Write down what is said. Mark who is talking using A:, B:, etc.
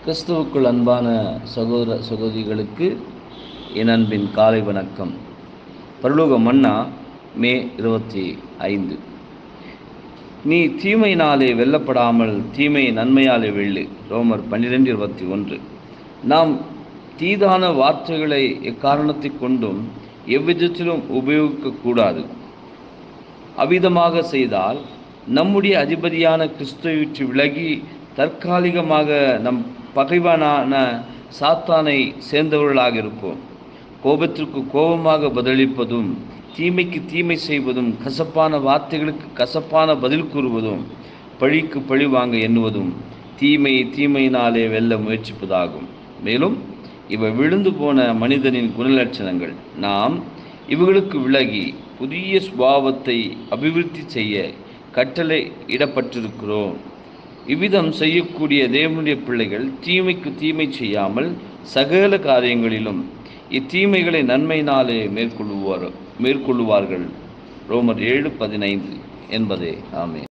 A: கிறிஸ்துவுக்குள் அன்பான சகோதர சகோதரிகளுக்கு என் அன்பின் காலை வணக்கம் பரலோக மன்னா மே இருபத்தி ஐந்து நீ தீமையினாலே வெல்லப்படாமல் தீமை நன்மையாலே வெள்ளு ரோமர் பன்னிரெண்டு இருபத்தி ஒன்று நாம் தீதான வார்த்தைகளை எக்காரணத்தை கொண்டும் எவ்விதத்திலும் உபயோகிக்கக்கூடாது அவ்விதமாக செய்தால் நம்முடைய அதிபதியான கிறிஸ்துவை விட்டு விலகி தற்காலிகமாக நம் பகைவனான சாத்தானை சேர்ந்தவர்களாக இருப்போம் கோபத்திற்கு கோபமாக பதிலளிப்பதும் தீமைக்கு தீமை செய்வதும் கசப்பான வார்த்தைகளுக்கு கசப்பான பதில் கூறுவதும் பழிக்கு பழி வாங்க எண்ணுவதும் தீமையை தீமையினாலே வெல்ல முயற்சிப்பதாகும் மேலும் இவை விழுந்து போன மனிதனின் குணலட்சணங்கள் நாம் இவர்களுக்கு விலகி புதிய சுபாவத்தை அபிவிருத்தி செய்ய கட்டளை இடப்பட்டிருக்கிறோம் இவ்விதம் செய்யக்கூடிய தேவனுடைய பிள்ளைகள் தீமைக்கு தீமை செய்யாமல் சகல காரியங்களிலும் இத்தீமைகளை நன்மையினாலே மேற்கொள்ளுவார் மேற்கொள்ளுவார்கள் ரோமர் ஏழு பதினைந்து என்பதே ஆமே